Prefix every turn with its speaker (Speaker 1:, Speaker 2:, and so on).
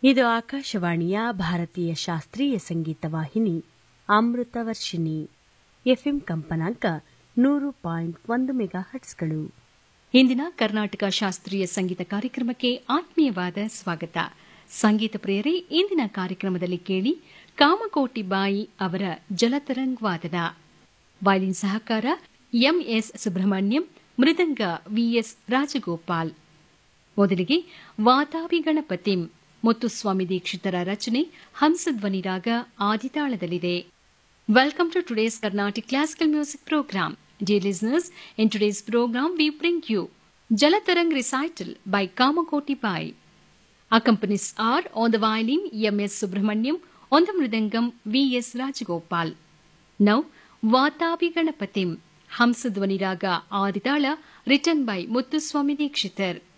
Speaker 1: ಇದು ಆಕಾಶವಾಣಿಯ ಭಾರತೀಯ ಶಾಸ್ತ್ರೀಯ ಸಂಗೀತ ವಾಹಿನಿ ಅಮೃತ ವರ್ಷಿಣಿ ಎಫ್ಎಂ ಕಂಪನಾಂಕ ನೂರು ಪಾಯಿಂಟ್ ಒಂದು ಮೆಗಾ ಹಟ್ಸ್ಗಳು
Speaker 2: ಇಂದಿನ ಕರ್ನಾಟಕ ಶಾಸ್ತ್ರೀಯ ಸಂಗೀತ ಕಾರ್ಯಕ್ರಮಕ್ಕೆ ಆತ್ಮೀಯವಾದ ಸ್ವಾಗತ ಸಂಗೀತ ಪ್ರಿಯರೇ ಇಂದಿನ ಕಾರ್ಯಕ್ರಮದಲ್ಲಿ ಕೇಳಿ ಕಾಮಕೋಟಿ ಬಾಯಿ ಅವರ ಜಲತರಂಗ್ ವಾದನ ವಯಲಿನ್ ಸಹಕಾರ ಎಂಎಸ್ ಸುಬ್ರಹ್ಮಣ್ಯಂ ಮೃದಂಗ ವಿಎಸ್ ರಾಜಗೋಪಾಲ್ ಮೊದಲಿಗೆ ವಾತಾವಿ ಗಣಪತಿಂ ಮುತ್ತುಸ್ವಾಮಿ ದೀಕ್ಷಿತರ ರಚನೆ ಹಂಸಧ್ವನಿ ರಾಗ ಆದಿತಾಳದಲ್ಲಿದೆ welcome to today's Carnatic classical music programme Dear listeners, in today's program we bring you Jalatarang recital by Kamakoti Bai. Accompanies are on the violin M.S. Subramaniam, on the mridangam V.S. Rajagopal. Now, Vatavi Ganapatim, Hamsadvani Raga Aditala, written by Muthuswami Dikshitar.